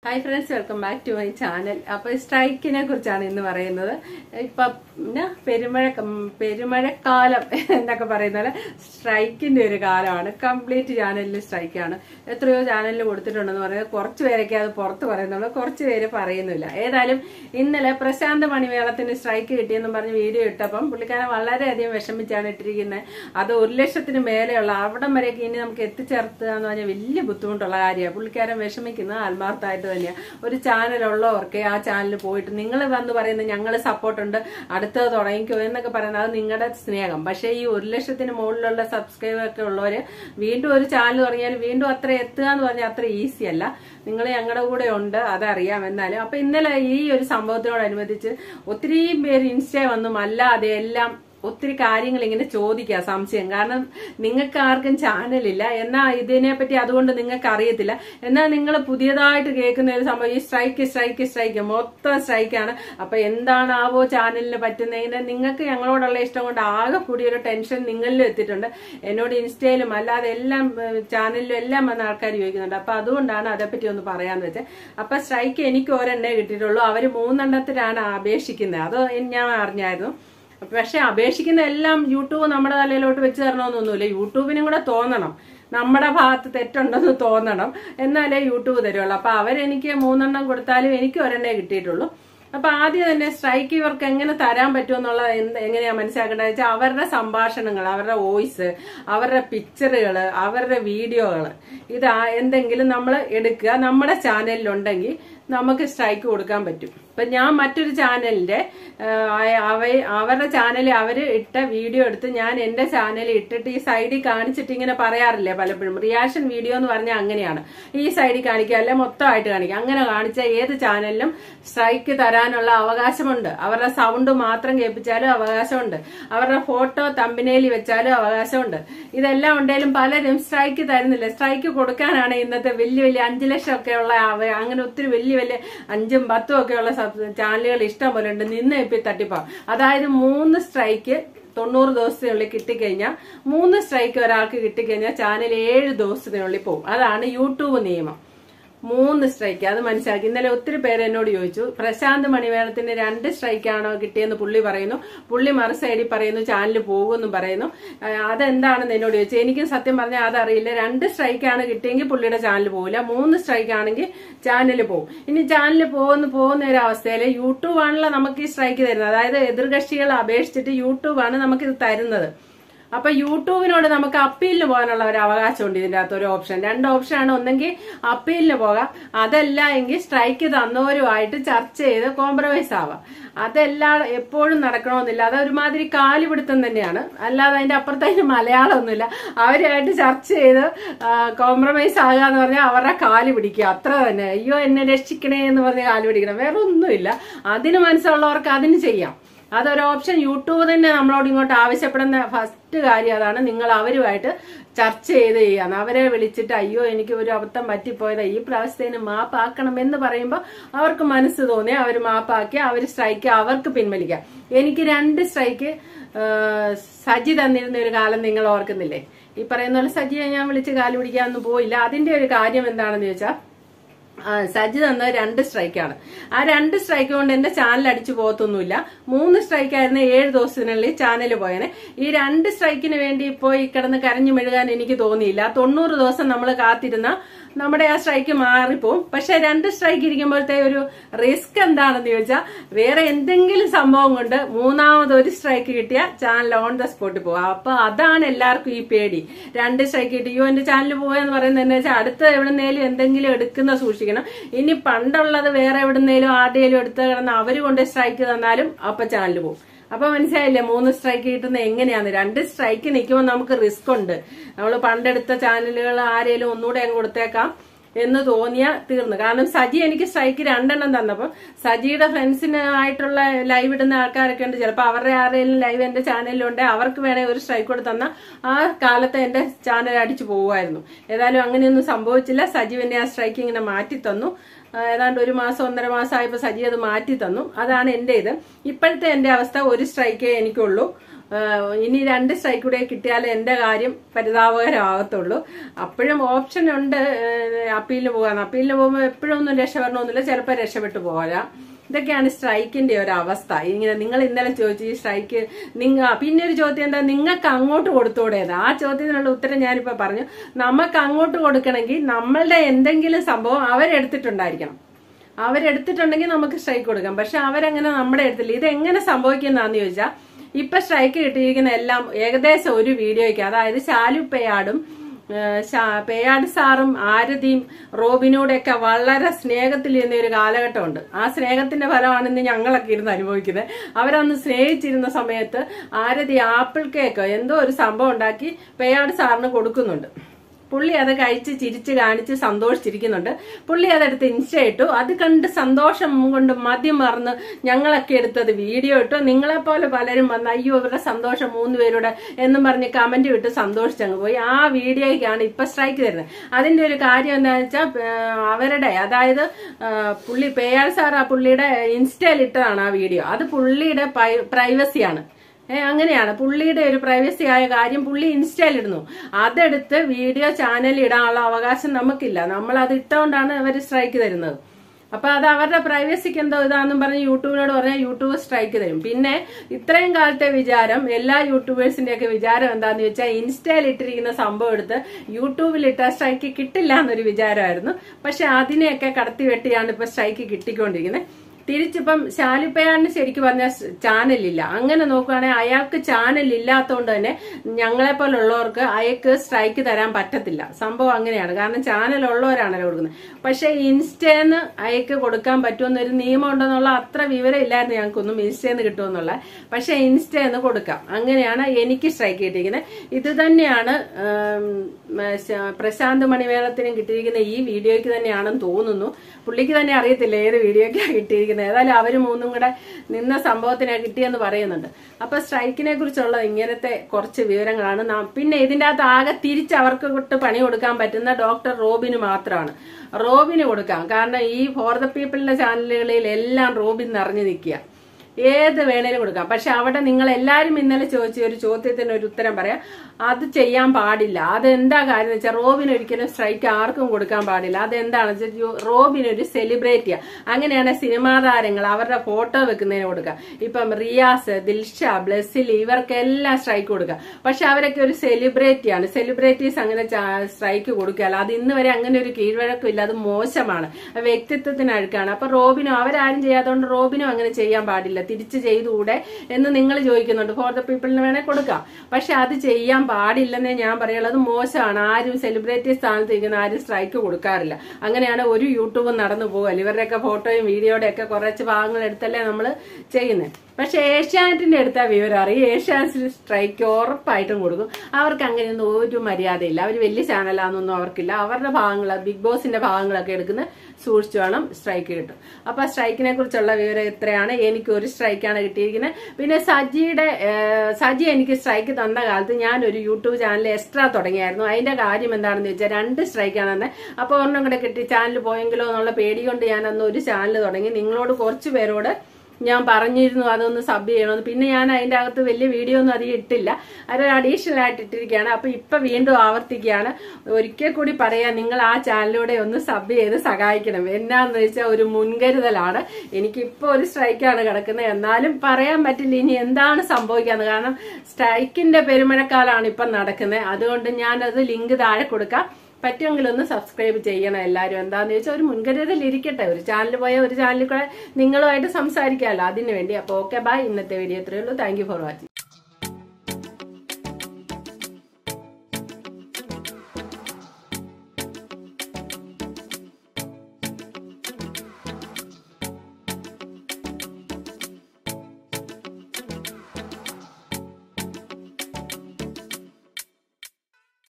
hi friends welcome back to my channel അപ്പോൾ സ്ട്രൈക്കിനെ കുറിച്ചാണ് ഇന്ന് പറയുന്നത് ഇപ്പൊ പിന്നെ പെരുമഴ പെരുമഴക്കാലം എന്നൊക്കെ പറയുന്ന പോലെ സ്ട്രൈക്കിന്റെ ഒരു കാലമാണ് കംപ്ലീറ്റ് ചാനലിൽ സ്ട്രൈക്കാണ് എത്രയോ ചാനലിൽ കൊടുത്തിട്ടുണ്ടെന്ന് പറയുന്നത് കുറച്ച് പേരൊക്കെ അത് പുറത്ത് പറയുന്നുള്ളൂ കുറച്ച് പേര് പറയുന്നില്ല ഏതായാലും ഇന്നലെ പ്രശാന്ത് മണിമേളത്തിന് സ്ട്രൈക്ക് കിട്ടിയെന്നും പറഞ്ഞ് വീഡിയോ ഇട്ടപ്പം പുള്ളിക്കാരൻ വളരെയധികം വിഷമിച്ചാണ് ഇട്ടിരിക്കുന്നത് അത് ഒരു ലക്ഷത്തിന് മേലെയുള്ള അവിടം വരെയൊക്കെ ഇനി നമുക്ക് എത്തിച്ചേർത്തുക എന്ന് പറഞ്ഞാൽ വലിയ ബുദ്ധിമുട്ടുള്ള കാര്യമാണ് പുള്ളിക്കാരൻ വിഷമിക്കുന്നത് ആത്മാർത്ഥമായിട്ട് തന്നെയാണ് ഒരു ചാനൽ ഉള്ളവർക്ക് ആ ചാനലിൽ പോയിട്ട് നിങ്ങൾ വന്ന് പറയുന്നത് ഞങ്ങൾ സപ്പോർട്ടുണ്ട് അടുത്തത് തുടങ്ങിക്കോ എന്നൊക്കെ പറയുന്നത് അത് നിങ്ങളുടെ സ്നേഹം പക്ഷേ ഈ ഒരു ലക്ഷത്തിന് മുകളിലുള്ള സബ്സ്ക്രൈബർ ഒക്കെ ഉള്ളവര് വീണ്ടും ഒരു ചാനൽ തുടങ്ങിയാൽ വീണ്ടും അത്ര എത്തുക എന്ന് പറഞ്ഞാൽ അത്ര ഈസി അല്ല നിങ്ങൾ ഞങ്ങളുടെ കൂടെ ഉണ്ട് അതറിയാം എന്നാലും അപ്പൊ ഇന്നലെ ഈ ഒരു സംഭവത്തിനോടനുബന്ധിച്ച് ഒത്തിരി പേര് ഇൻസ്റ്റ വന്നും അല്ലാതെ എല്ലാം ഒത്തിരി കാര്യങ്ങൾ ഇങ്ങനെ ചോദിക്കുക സംശയം കാരണം നിങ്ങൾക്ക് ആർക്കും ചാനലില്ല എന്നാ ഇതിനെപ്പറ്റി അതുകൊണ്ട് നിങ്ങൾക്ക് അറിയത്തില്ല എന്നാൽ നിങ്ങൾ പുതിയതായിട്ട് കേൾക്കുന്ന ഒരു സംഭവം ഈ സ്ട്രൈക്ക് സ്ട്രൈക്ക് സ്ട്രൈക്ക് മൊത്തം സ്ട്രൈക്കാണ് അപ്പൊ എന്താണ് ആവോ ചാനലിന് പറ്റുന്നതിന് നിങ്ങൾക്ക് ഞങ്ങളോടുള്ള ഇഷ്ടം കൊണ്ട് ആകെ കൂടിയൊരു ടെൻഷൻ നിങ്ങളിലും എത്തിയിട്ടുണ്ട് എന്നോട് ഇൻസ്റ്റയിലും അല്ലാതെ എല്ലാം ഏഹ്, ചാനലിലും എല്ലാം വന്ന ആൾക്കാർ ചോദിക്കുന്നുണ്ട് അപ്പൊ അതുകൊണ്ടാണ് അതേപ്പറ്റി ഒന്ന് പറയാന്ന് വെച്ചത് അപ്പൊ സ്ട്രൈക്ക് എനിക്ക് ഒരെണ്ണേ കിട്ടിയിട്ടുള്ളൂ അവര് മൂന്നെണ്ണത്തിലാണ് അപേക്ഷിക്കുന്നത് അത് ഞാൻ അറിഞ്ഞായിരുന്നു പക്ഷെ അപേക്ഷിക്കുന്ന എല്ലാം യൂട്യൂബ് നമ്മുടെ തലയിലോട്ട് വെച്ച് തരണമെന്നൊന്നുമില്ല യൂട്യൂബിനും കൂടെ തോന്നണം നമ്മുടെ ഭാഗത്ത് തെറ്റുണ്ടെന്ന് തോന്നണം എന്നാലേ യൂട്യൂബ് തരുള്ളൂ അപ്പൊ അവരെനിക്ക് മൂന്നെണ്ണം കൊടുത്താലും എനിക്ക് ഒരെണ്ണേ കിട്ടിയിട്ടുള്ളൂ അപ്പൊ ആദ്യം തന്നെ സ്ട്രൈക്ക് ഇവർക്ക് എങ്ങനെ തരാൻ പറ്റുമെന്നുള്ള എന്ത് എങ്ങനെയാ മനസ്സിലാക്കേണ്ടത് വെച്ചാൽ അവരുടെ സംഭാഷണങ്ങൾ അവരുടെ വോയിസ് അവരുടെ പിക്ചറുകൾ അവരുടെ വീഡിയോകൾ ഇത് ആ- എന്തെങ്കിലും നമ്മൾ എടുക്കുക നമ്മുടെ ചാനലിലുണ്ടെങ്കിൽ നമുക്ക് സ്ട്രൈക്ക് കൊടുക്കാൻ പറ്റും ഇപ്പൊ ഞാൻ മറ്റൊരു ചാനലിന്റെ അവ- അവരുടെ ചാനലിൽ അവര് ഇട്ട വീഡിയോ എടുത്ത് ഞാൻ എന്റെ ചാനലിൽ ഇട്ടിട്ട് ഈ സൈഡിൽ കാണിച്ചിട്ട് ഇങ്ങനെ പറയാറില്ലേ പലപ്പോഴും റിയാക്ഷൻ വീഡിയോ എന്ന് പറഞ്ഞാൽ അങ്ങനെയാണ് ഈ സൈഡിൽ കാണിക്കുക അല്ലെ മൊത്തമായിട്ട് കാണിക്കുക അങ്ങനെ കാണിച്ച ഏത് ചാനലിലും സ്ട്രൈക്ക് തരാനുള്ള അവകാശമുണ്ട് അവരുടെ സൗണ്ട് മാത്രം കേൾപ്പിച്ചാലും അവകാശമുണ്ട് അവരുടെ ഫോട്ടോ തമ്പിനയിൽ വെച്ചാലും അവകാശമുണ്ട് ഇതെല്ലാം ഉണ്ടെങ്കിലും പലരും സ്ട്രൈക്ക് തരുന്നില്ല സ്ട്രൈക്ക് കൊടുക്കാനാണ് ഇന്നത്തെ വലിയ വലിയ അഞ്ചു ലക്ഷം ഒക്കെ ഉള്ള അവ- അങ്ങനെ ഒത്തിരി വലിയ വലിയ അഞ്ചും പത്തും ഒക്കെ ഉള്ള സബ് ചാനലുകൾ ഇഷ്ടം പോലെ ഉണ്ട് നിന്ന് ഇപ്പൊ തട്ടിപ്പാ അതായത് മൂന്ന് സ്ട്രൈക്ക് തൊണ്ണൂറ് ദിവസത്തിനുള്ളിൽ കിട്ടിക്കഴിഞ്ഞാൽ മൂന്ന് സ്ട്രൈക്ക് ഒരാൾക്ക് കിട്ടിക്കഴിഞ്ഞാൽ ചാനൽ ഏഴ് ദിവസത്തിനുള്ളിൽ പോകും അതാണ് യൂട്യൂബ് നിയമം മൂന്ന് സ്ട്രൈക്ക് അത് മനസ്സിലാക്കി ഇന്നലെ ഒത്തിരി പേര് എന്നോട് ചോദിച്ചു പ്രശാന്ത് മണിവേണത്തിന് രണ്ട് സ്ട്രൈക്കാണോ കിട്ടിയെന്ന് പുള്ളി പറയുന്നു പുള്ളി മറു സൈഡിൽ പറയുന്നു ചാനൽ പോകുമെന്നും പറയുന്നു ആ, അതെന്താണെന്ന് എന്നോട് ചോദിച്ചു എനിക്കും സത്യം പറഞ്ഞാൽ അതറിയില്ല രണ്ട് സ്ട്രൈക്കാണ് കിട്ടിയെങ്കിൽ പുള്ളിയുടെ ചാനൽ പോകില്ല മൂന്ന് സ്ട്രൈക്ക് ആണെങ്കിൽ ചാനൽ പോകും ഇനി ചാനൽ പോകുന്ന പോകുന്ന ഒരു അവസ്ഥയിൽ യൂട്യൂബ് ആണല്ലോ നമുക്ക് ഈ സ്ട്രൈക്ക് തരുന്നത് അതായത് എതിർകക്ഷികളെ അപേക്ഷിച്ചിട്ട് യൂട്യൂബാണ് നമുക്കിത് തരുന്നത് അപ്പൊ യൂട്യൂബിനോട് നമുക്ക് അപ്പീലിന് പോകാനുള്ള ഒരു അവകാശമുണ്ട് ഇതിന്റെ അകത്ത് ഒരു ഓപ്ഷൻ രണ്ട് ഓപ്ഷൻ ആണ് ഒന്നെങ്കിൽ അപ്പീലിന് പോകാം അതല്ല എങ്കിൽ സ്ട്രൈക്ക് തന്നവരുമായിട്ട് ചർച്ച ചെയ്ത് കോംപ്രമൈസ് ആവാം അതെല്ലാം എപ്പോഴും നടക്കണമെന്നില്ല അത് ഒരുമാതിരി കാലുപിടുത്തം തന്നെയാണ് അല്ലാതെ അതിന്റെ അപ്പുറത്ത് അതിന് മലയാളമൊന്നുമില്ല അവരുമായിട്ട് ചർച്ച ചെയ്ത് കോംപ്രമൈസ് ആകുക എന്ന് പറഞ്ഞാൽ അവരുടെ കാല് പിടിക്കുക അത്ര തന്നെ അയ്യോ എന്നെ രക്ഷിക്കണേ എന്ന് പറഞ്ഞ് കാല് പിടിക്കണം വേറെ ഒന്നുമില്ല അതിന് മനസ്സുള്ളവർക്ക് അതിന് ചെയ്യാം അതൊരു ഓപ്ഷൻ യൂട്യൂബ് തന്നെ നമ്മളോട് ഇങ്ങോട്ട് ആവശ്യപ്പെടുന്ന ഫസ്റ്റ് കാര്യം അതാണ് നിങ്ങൾ അവരുമായിട്ട് ചർച്ച ചെയ്ത് ചെയ്യാന്ന് അവരെ വിളിച്ചിട്ട് അയ്യോ എനിക്ക് ഒരു അബദ്ധം പറ്റിപ്പോയത് ഈ പ്രാവശ്യത്തേന് മാപ്പാക്കണം എന്ന് പറയുമ്പോൾ അവർക്ക് മനസ്സ് തോന്നി അവർ മാപ്പാക്കി അവർ സ്ട്രൈക്ക് അവർക്ക് പിൻവലിക്കാം എനിക്ക് രണ്ട് സ്ട്രൈക്ക് സജി തന്നിരുന്ന ഒരു കാലം നിങ്ങൾ ഓർക്കുന്നില്ലേ ഈ പറയുന്ന പോലെ സജിയെ ഞാൻ വിളിച്ച് കാല് പിടിക്കാനൊന്നും പോയില്ല അതിന്റെ ഒരു കാര്യം എന്താണെന്ന് ചോദിച്ചാൽ ആ, സജി തന്ന രണ്ട് സ്ട്രൈക്കാണ് ആ രണ്ട് സ്ട്രൈക്ക് കൊണ്ട് എന്റെ ചാനൽ അടിച്ചു പോകത്തൊന്നുമില്ല മൂന്ന് സ്ട്രൈക്ക് ആയിരുന്നു ഏഴ് ദിവസത്തിനുള്ളിൽ ചാനൽ പോയേനെ ഈ രണ്ട് സ്ട്രൈക്കിന് വേണ്ടി ഇപ്പോൾ ഈ കിടന്ന് കരഞ്ഞു മെഴുകാൻ എനിക്ക് തോന്നിയില്ല തൊണ്ണൂറ് ദിവസം നമ്മൾ കാത്തിരുന്ന നമ്മുടെ ആ സ്ട്രൈക്ക് മാറിപ്പോവും പക്ഷെ രണ്ട് സ്ട്രൈക്ക് ഇരിക്കുമ്പോഴത്തെ ഒരു റിസ്ക് എന്താണെന്ന് ചോദിച്ചാൽ വേറെ എന്തെങ്കിലും സംഭവം കൊണ്ട് മൂന്നാമത് ഒരു സ്ട്രൈക്ക് കിട്ടിയ ചാനൽ ഓൺ ദ സ്പോട്ടിൽ പോകും അപ്പൊ അതാണ് എല്ലാവർക്കും ഈ പേടി രണ്ട് സ്ട്രൈക്ക് കിട്ടി അയ്യോ എന്റെ ചാനൽ പോയെന്ന് പറയുന്നത് എന്താ വെച്ചാൽ അടുത്ത എവിടുന്നേലും എന്തെങ്കിലും എടുക്കുന്ന സൂക്ഷിക്കണം ഇനി പണ്ടുള്ളത് വേറെ എവിടുന്നേലും ആരുടെയും എടുത്ത് കിടന്ന് അവര് കൊണ്ട് സ്ട്രൈക്ക് തന്നാലും അപ്പൊ ചാനൽ പോകും അപ്പൊ മനസ്സിലായില്ലേ മൂന്ന് സ്ട്രൈക്ക് കിട്ടുന്ന എങ്ങനെയാണ് രണ്ട് സ്ട്രൈക്ക് നിൽക്കുമ്പോൾ നമുക്ക് റിസ്ക് ഉണ്ട് നമ്മൾ പണ്ടെടുത്ത ചാനലുകൾ ആരെങ്കിലും ഒന്നുകൂടെ അങ്ങ് കൊടുത്തേക്കാം എന്ന് തോന്നിയ തീർന്നു കാരണം സജി എനിക്ക് സ്ട്രൈക്ക് രണ്ടെണ്ണം തന്നപ്പോൾ സജിയുടെ ഫ്രണ്ട്സിന് ആയിട്ടുള്ള ലൈവ് ഇടുന്ന ആൾക്കാരൊക്കെ ഉണ്ട് ചിലപ്പോൾ അവരുടെ ആരെങ്കിലും ലൈവ് എന്റെ ചാനലിലുണ്ട് അവർക്ക് വേണേ ഒരു സ്ട്രൈക്ക് കൂടെ തന്ന ആ കാലത്ത് എന്റെ ചാനൽ അടിച്ചു പോകുമായിരുന്നു ഏതായാലും അങ്ങനെയൊന്നും സംഭവിച്ചില്ല സജീവ് എന്നെ ആ സ്ട്രൈക്ക് ഇങ്ങനെ മാറ്റി തന്നു ആ, ഏതാണ്ട് ഒരു മാസം ഒന്നര മാസം ആയപ്പോൾ സജി അത് മാറ്റി തന്നു അതാണ് എൻ്റെ ഇത് ഇപ്പോഴത്തെ എൻ്റെ അവസ്ഥ ഒരു സ്ട്രൈക്കേ എനിക്കുള്ളൂ ആ, ഇനി രണ്ട് സ്ട്രൈക്ക് കൂടെ കിട്ടിയാൽ എൻ്റെ കാര്യം പരിതാപകരമാകത്തുള്ളൂ അപ്പോഴും ഓപ്ഷൻ ഉണ്ട് അപ്പീലിന് പോകാൻ അപ്പീലിന് പോകുമ്പോൾ എപ്പോഴും ഒന്നും രക്ഷപ്പെടണമെന്നില്ല ചിലപ്പോൾ രക്ഷപ്പെട്ടു പോരാ ഇതൊക്കെയാണ് സ്ട്രൈക്കിന്റെ ഒരു അവസ്ഥ ഇങ്ങനെ നിങ്ങൾ ഇന്നലെ ചോദിച്ചു ഈ സ്ട്രൈക്ക് നിങ്ങ പിന്നെ ഒരു ചോദ്യം എന്താ നിങ്ങൾക്ക് അങ്ങോട്ട് കൊടുത്തൂടേത് ആ ചോദ്യത്തിനുള്ള ഉത്തരം ഞാനിപ്പോ പറഞ്ഞു നമുക്ക് അങ്ങോട്ട് കൊടുക്കണമെങ്കിൽ നമ്മളുടെ എന്തെങ്കിലും സംഭവം അവരെടുത്തിട്ടുണ്ടായിരിക്കണം അവരെടുത്തിട്ടുണ്ടെങ്കിൽ നമുക്ക് സ്ട്രൈക്ക് കൊടുക്കാം പക്ഷെ അവരങ്ങനെ നമ്മുടെ എടുത്തില്ല ഇത് എങ്ങനെ സംഭവിക്കുന്നതാന്ന് ചോദിച്ചാൽ ഇപ്പൊ സ്ട്രൈക്ക് കിട്ടിയിരിക്കുന്ന എല്ലാം ഏകദേശം ഒരു വീഡിയോയ്ക്ക് അതായത് ശാലു പേയാടും ഏഹ് ശാ- പേയാട് സാറും ആരതിയും റോബിനോടൊക്കെ വളരെ സ്നേഹത്തിലിരുന്ന ഒരു കാലഘട്ടമുണ്ട് ആ സ്നേഹത്തിന്റെ ഫലമാണ് ഇന്ന് ഞങ്ങളൊക്കെ ഇരുന്ന് അനുഭവിക്കുന്നത് അവരന്ന് സ്നേഹിച്ചിരുന്ന സമയത്ത് ആരതി ആപ്പിൾ കേക്ക് എന്തോ ഒരു സംഭവം ഉണ്ടാക്കി പേയാട് സാറിന് കൊടുക്കുന്നുണ്ട് പുള്ളി അത് കഴിച്ച് ചിരിച്ച് കാണിച്ച് സന്തോഷിച്ചിരിക്കുന്നുണ്ട് പുള്ളി അതെടുത്ത് ഇൻസ്റ്റ ഇട്ടു അത് കണ്ട് സന്തോഷം കൊണ്ട് മതി മറന്ന് ഞങ്ങളൊക്കെ എടുത്തത് വീഡിയോ ഇട്ടു നിങ്ങളെപ്പോലെ പലരും വന്ന് അയ്യോ ഇവരുടെ സന്തോഷം മൂന്ന് പേരുടെ എന്നും പറഞ്ഞ് കമന്റ് വിട്ട് സന്തോഷിച്ചങ്ങ് പോയി ആ വീഡിയോയ്ക്കാണ് ഇപ്പൊ സ്ട്രൈക്ക് തരുന്നത് അതിന്റെ ഒരു കാര്യം എന്താണെന്ന് വെച്ചാൽ അവരുടെ അതായത് ആ, പുള്ളി പേയാൾ സാർ ആ പുള്ളിയുടെ ഇൻസ്റ്റയിൽ ഇട്ടതാണ് ആ വീഡിയോ അത് പുള്ളിയുടെ പ്രൈവസിയാണ് ഏ അങ്ങനെയാണ് പുള്ളിയുടെ ഒരു പ്രൈവസി ആയ കാര്യം പുള്ളി ഇൻസ്റ്റയിൽ ഇടുന്നു അതെടുത്ത് വീഡിയോ ചാനലിൽ ഇടാനുള്ള അവകാശം നമുക്കില്ല നമ്മൾ അത് ഇട്ടുകൊണ്ടാണ് അവർ സ്ട്രൈക്ക് തരുന്നത് അപ്പൊ അത് അവരുടെ പ്രൈവസിക്ക് എന്തോ ഇതാണെന്നും പറഞ്ഞ് യൂട്യൂബിനോട് പറഞ്ഞാൽ യൂട്യൂബ് സ്ട്രൈക്ക് തരും പിന്നെ ഇത്രയും കാലത്തെ വിചാരം എല്ലാ യൂട്യൂബേഴ്സിന്റെ ഒക്കെ വിചാരം എന്താന്ന് വെച്ചാൽ ഇൻസ്റ്റയിൽ ഇട്ടിരിക്കുന്ന സംഭവം എടുത്ത് യൂട്യൂബിൽ ഇട്ട സ്ട്രൈക്ക് കിട്ടില്ല എന്നൊരു വിചാരമായിരുന്നു പക്ഷെ അതിനെയൊക്കെ കടത്തി വെട്ടിയാണ് ഇപ്പൊ സ്ട്രൈക്ക് കിട്ടിക്കൊണ്ടിരിക്കുന്നത് തിരിച്ചിപ്പം ശാലിപ്പയാറിന് ശരിക്കും പറഞ്ഞാൽ ചാനലില്ല അങ്ങനെ നോക്കുകയാണെങ്കിൽ അയാൾക്ക് ചാനൽ ഇല്ലാത്തതുകൊണ്ട് തന്നെ ഞങ്ങളെ പോലുള്ളവർക്ക് അയാൾക്ക് സ്ട്രൈക്ക് തരാൻ പറ്റത്തില്ല സംഭവം അങ്ങനെയാണ് കാരണം ചാനൽ ഉള്ളവരാണല്ലോ കൊടുക്കുന്നത് പക്ഷെ ഇൻസ്റ്റേന്ന് അയക്ക് കൊടുക്കാൻ പറ്റുമെന്നൊരു നിയമം ഉണ്ടെന്നുള്ള അത്ര വിവരം ഇല്ലായിരുന്നു ഞങ്ങൾക്കൊന്നും ഇൻസ്റ്റേന്ന് കിട്ടുമെന്നുള്ള പക്ഷെ ഇൻസ്റ്റേന്ന് കൊടുക്കാം അങ്ങനെയാണ് എനിക്ക് സ്ട്രൈക്ക് കിട്ടിയിരിക്കുന്നത് ഇത് തന്നെയാണ് ഉം, ശ- പ്രശാന്ത് മണിമേളത്തിനും കിട്ടിയിരിക്കുന്ന ഈ വീഡിയോയ്ക്ക് തന്നെയാണെന്ന് തോന്നുന്നു പുള്ളിക്ക് തന്നെ അറിയത്തില്ല ഏത് വീഡിയോയ്ക്കാണ് കിട്ടിയിരിക്കുന്നത് ഏതായാലും അവര് മൂന്നും കൂടെ നിന്ന സംഭവത്തിനാണ് കിട്ടിയെന്ന് പറയുന്നുണ്ട് അപ്പൊ സ്ട്രൈക്കിനെ കുറിച്ചുള്ള ഇങ്ങനത്തെ കുറച്ച് വിവരങ്ങളാണ് നാം പിന്നെ ഇതിന്റെ അകത്ത് ആകെ തിരിച്ച് അവർക്ക് വിട്ട് പണി കൊടുക്കാൻ പറ്റുന്ന ഡോക്ടർ റോബിന് മാത്രമാണ് റോബിന് കൊടുക്കാം കാരണം ഈ ഫോർ ദ പീപ്പിളിന്റെ ചാനലുകളിൽ എല്ലാം റോബിൻ നിറഞ്ഞു നിൽക്കുക ഏത് വേണേലും കൊടുക്കാം പക്ഷെ അവിടെ നിങ്ങൾ എല്ലാവരും ഇന്നലെ ചോദിച്ച ഒരു ചോദ്യത്തിന് ഒരു ഉത്തരം പറയാം അത് ചെയ്യാൻ പാടില്ല അതെന്താ കാര്യം എന്ന് വെച്ചാൽ റോബിന് ഒരിക്കലും സ്ട്രൈക്ക് ആർക്കും കൊടുക്കാൻ പാടില്ല അതെന്താണെന്ന് വെച്ചാൽ യു- റോബിന് ഒരു സെലിബ്രിറ്റിയാ അങ്ങനെയാണ് സിനിമാ താരങ്ങൾ അവരുടെ ഫോട്ടോ വെക്കുന്നതിന് കൊടുക്കാം ഇപ്പം റിയാസ് ദിൽഷ ബ്ലെസ്സിൽ ഇവർക്കെല്ലാം സ്ട്രൈക്ക് കൊടുക്കാം പക്ഷെ അവരൊക്കെ ഒരു സെലിബ്രിറ്റിയാണ് സെലിബ്രിറ്റീസ് അങ്ങനെ സ്ട്രൈക്ക് കൊടുക്കുകയല്ല അത് ഇന്ന് വരെ അങ്ങനെ ഒരു കീഴ്വഴക്കമില്ല അത് മോശമാണ് അത് വ്യക്തിത്വത്തിന് അഴുക്കാണ് അപ്പൊ റോബിനും അവരാരും ചെയ്യാത്തതുകൊണ്ട് റോബിനും അങ്ങനെ ചെയ്യാൻ പാടില്ല തിരിച്ച് ചെയ്തുകൂടെ എന്ന് നിങ്ങൾ ചോദിക്കുന്നുണ്ട് ഫോർ ദ പീപ്പിളിന് വേണേൽ കൊടുക്കാം പക്ഷെ അത് ചെയ്യാൻ പാടില്ലെന്നേ ഞാൻ പറയുള്ളൂ അത് മോശമാണ് ആരും സെലിബ്രിറ്റി സ്ഥാനത്ത് ഇരിക്കുന്ന ആരും സ്ട്രൈക്ക് കൊടുക്കാറില്ല അങ്ങനെയാണ് ഒരു യൂട്യൂബും നടന്നു പോകല്ല ഇവരുടെയൊക്കെ ഫോട്ടോയും വീഡിയോയുടെ ഒക്കെ കുറച്ച് ഭാഗങ്ങൾ എടുത്തല്ലേ നമ്മൾ ചെയ്യുന്നത് പക്ഷെ ഏഷ്യാനെറ്റിന്റെ എടുത്ത വിവരം അറിയും ഏഷ്യാനെറ്റിൽ സ്ട്രൈക്ക് ഉറപ്പായിട്ടും കൊടുക്കും അവർക്ക് അങ്ങനെയൊന്നും ഒരു മര്യാദയില്ല അവർ വലിയ ചാനലാണെന്നൊന്നും അവർക്കില്ല അവരുടെ ഭാഗങ്ങൾ ബിഗ് ബോസിന്റെ ഭാഗങ്ങളൊക്കെ എടുക്കുന്ന സൂക്ഷിച്ചു വേണം സ്ട്രൈക്ക് കിട്ടും അപ്പൊ സ്ട്രൈക്കിനെ കുറിച്ചുള്ള വിവരം ഇത്രയാണ് എനിക്ക് ഒരു സ്ട്രൈക്കാണ് കിട്ടിയിരിക്കുന്നത് പിന്നെ സജിയുടെ ഏഹ്, സജി എനിക്ക് സ്ട്രൈക്ക് തന്ന കാലത്ത് ഞാൻ ഒരു യൂട്യൂബ് ചാനൽ എക്സ്ട്രാ തുടങ്ങിയായിരുന്നു അതിന്റെ കാര്യം എന്താണെന്ന് വെച്ചാൽ രണ്ട് സ്ട്രൈക്കാണ് തന്നെ അപ്പൊ ഒരെണ്ണം കൂടെ കിട്ടി ചാനൽ പോയെങ്കിലോ എന്നുള്ള പേടി കൊണ്ട് ഞാൻ അന്ന് ഒരു ചാനൽ തുടങ്ങി നിങ്ങളോട് കുറച്ച് പേരോട് ഞാൻ പറഞ്ഞിരുന്നു അതൊന്ന് സബ് ചെയ്യണമെന്ന് പിന്നെ ഞാൻ അതിന്റെ അകത്ത് വലിയ വീഡിയോ ഒന്നും അധികം ഇട്ടില്ല അതൊരു അഡീഷണൽ ആയിട്ട് ഇട്ടിരിക്കുകയാണ് അപ്പൊ ഇപ്പൊ വീണ്ടും ആവർത്തിക്കുകയാണ് ഒരിക്കൽ കൂടി പറയാം നിങ്ങൾ ആ ചാനലിലൂടെ ഒന്ന് സബ് ചെയ്ത് സഹായിക്കണം എന്നാന്ന് വെച്ചാൽ ഒരു മുൻകരുതലാണ് എനിക്കിപ്പോ ഒരു സ്ട്രൈക്കാണ് കിടക്കുന്നത് എന്നാലും പറയാൻ പറ്റില്ല ഇനി എന്താണ് സംഭവിക്കാന്ന് കാരണം സ്ട്രൈക്കിന്റെ പെരുമഴക്കാലാണ് ഇപ്പം നടക്കുന്നത് അതുകൊണ്ട് ഞാനത് ലിങ്ക് താഴെ കൊടുക്കാം പറ്റുമെങ്കിൽ ഒന്ന് സബ്സ്ക്രൈബ് ചെയ്യണം എല്ലാവരും എന്താന്ന് ചോദിച്ചാൽ ഒരു മുൻകരുതൽ ഇരിക്കട്ടെ ഒരു ചാനൽ പോയ ഒരു ചാനലിൽ കൂടെ നിങ്ങളുമായിട്ട് സംസാരിക്കാമല്ലോ അതിനു വേണ്ടി അപ്പോൾ ഓക്കെ ബൈ ഇന്നത്തെ വീഡിയോ ഇത്രയേ ഉള്ളൂ താങ്ക് യു ഫോർ വാച്ചിങ്